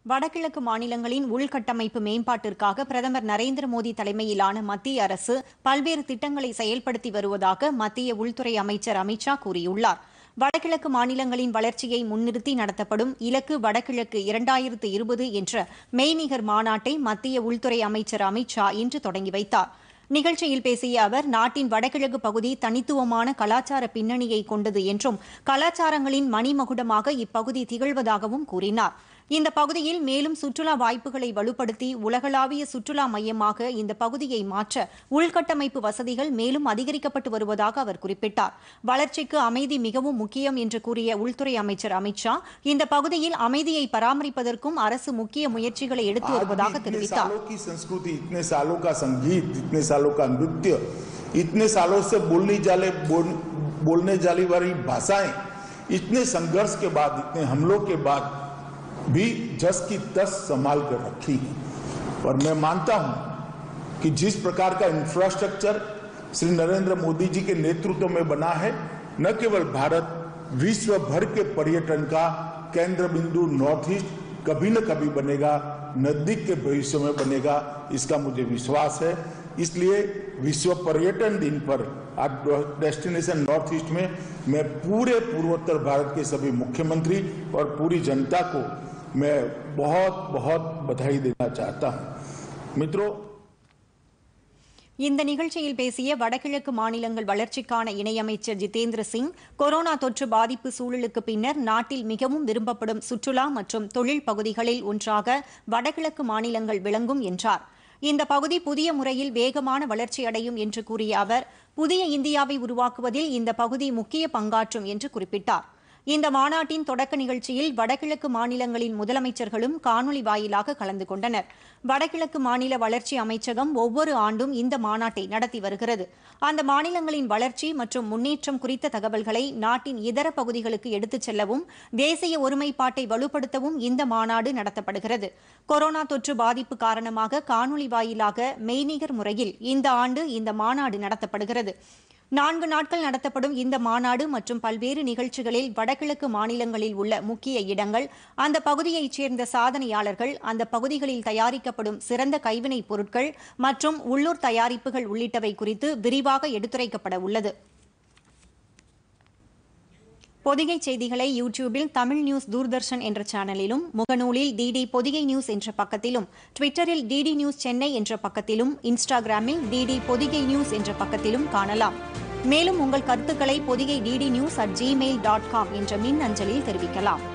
வடகிழக்கு மாநிலங்களின் உள்கட்டமைப்பு மேம்பாட்டிற்காக பிரதமர் நரேந்திர மோடி தலைமையிலான மத்திய அரசு பல்வேறு திட்டங்களை செயல்படுத்தி வருவதாக மத்திய உள்துறை அமைச்சர் அமித்ஷா கூறியுள்ளார் வடகிழக்கு மாநிலங்களின் வளர்ச்சியை முன்னிறுத்தி நடத்தப்படும் இலக்கு வடகிழக்கு இரண்டாயிரத்து இருபது என்ற மெய்நிகர் மாநாட்டை மத்திய உள்துறை அமைச்சர் அமித்ஷா இன்று தொடங்கி வைத்தார் நிகழ்ச்சியில் பேசிய அவர் நாட்டின் வடகிழக்கு பகுதி தனித்துவமான கலாச்சார பின்னணியை கொண்டது என்றும் கலாச்சாரங்களின் மணிமகுடமாக இப்பகுதி திகழ்வதாகவும் கூறினார் இந்த பகுதியில் மேலும் சுற்றுலா வாய்ப்புகளை வலுப்படுத்தி உலகளாவிய சுற்றுலா மையமாக இந்த பகுதியை மாற்ற உள்கட்டமைப்பு வசதிகள் மேலும் அதிகரிக்கப்பட்டு வருவதாக அவர் குறிப்பிட்டார் வளர்ச்சிக்கு அமைதி மிகவும் முக்கியம் என்று கூறிய உள்துறை அமைச்சர் அமித்ஷா இந்த பகுதியில் அமைதியை பராமரிப்பதற்கும் அரசு முக்கிய முயற்சிகளை எடுத்து आज भी வருவதாக इतने தெரிவித்தார் सालों की संस्कृति इतने सालों का संगीत इतने सालों का नृत्य इतने सालों से बोलने जाले बोल, बोलने जाली वाली भाषाएं इतने संघर्ष के बाद इतने हमलों के बाद भी जस की तस संभाल कर रखी है और मैं मानता हूं कि जिस प्रकार का इंफ्रास्ट्रक्चर श्री नरेंद्र मोदी जी के नेतृत्व में बना है न केवल भारत विश्व भर के पर्यटन का केंद्र बिंदु नॉर्थ ईस्ट कभी न कभी बनेगा नजदीक के भविष्य में बनेगा इसका मुझे विश्वास है इसलिए विश्व पर्यटन दिन पर आज डेस्टिनेशन नॉर्थ ईस्ट में मैं पूरे पूर्वोत्तर भारत के सभी मुख्यमंत्री और पूरी जनता को मैं बहुत बहुत बधाई देना चाहता हूं मित्रों இந்த நிகழ்ச்சியில் பேசிய வடகிழக்கு மாநிலங்கள் வளர்ச்சிக்கான இணையமைச்சர் ஜிதேந்திர சிங் கொரோனா தொற்று பாதிப்பு சூழலுக்கு பின்னர் நாட்டில் மிகவும் விரும்பப்படும் சுற்றுலா மற்றும் தொழில் பகுதிகளில் ஒன்றாக வடகிழக்கு மாநிலங்கள் விளங்கும் என்றார் இந்த பகுதி புதிய முறையில் வேகமான வளர்ச்சியடையும் என்று கூறிய அவர் புதிய இந்தியாவை உருவாக்குவதில் இந்த பகுதி முக்கிய பங்காற்றும் என்று குறிப்பிட்டார் இந்த மாநாட்டின் தொடக்க நிகழ்ச்சியில் வடகிழக்கு மாநிலங்களின் முதலமைச்சர்களும் காணொலி வாயிலாக கலந்து கொண்டனர் வடகிழக்கு மாநில வளர்ச்சி அமைச்சகம் ஒவ்வொரு ஆண்டும் இந்த மாநாட்டை நடத்தி வருகிறது அந்த மாநிலங்களின் வளர்ச்சி மற்றும் முன்னேற்றம் குறித்த தகவல்களை நாட்டின் இதர பகுதிகளுக்கு எடுத்துச் செல்லவும் தேசிய ஒருமைப்பாட்டை வலுப்படுத்தவும் இந்த மாநாடு நடத்தப்படுகிறது கொரோனா தொற்று பாதிப்பு காரணமாக காணொலி வாயிலாக மெய்நிகர் முறையில் இந்த ஆண்டு இந்த மாநாடு நடத்தப்படுகிறது நான்கு நாட்கள் நடத்தப்படும் இந்த மாநாடு மற்றும் பல்வேறு நிகழ்ச்சிகளில் வடகிழக்கு மாநிலங்களில் உள்ள முக்கிய இடங்கள் அந்த பகுதியைச் சேர்ந்த சாதனையாளர்கள் அந்த பகுதிகளில் தயாரிக்கப்படும் சிறந்த கைவினைப் பொருட்கள் மற்றும் உள்ளூர் தயாரிப்புகள் உள்ளிட்டவை குறித்து விரிவாக எடுத்துரைக்கப்பட உள்ளது பொதிகை செய்திகளை யூடியூபில் தமிழ் நியூஸ் தூர்தர்ஷன் என்ற சேனலிலும் முகநூலில் டிடி பொதிகை நியூஸ் என்ற பக்கத்திலும் ட்விட்டரில் டிடி நியூஸ் சென்னை என்ற பக்கத்திலும் இன்ஸ்டாகிராமில் டிடி பொதிகை நியூஸ் என்ற பக்கத்திலும் காணலாம் மேலும் உங்கள் கருத்துக்களை Podhigai DD news at Gmail dot com என்ற மின் அஞ்சலில் தெரிவிக்கலாம்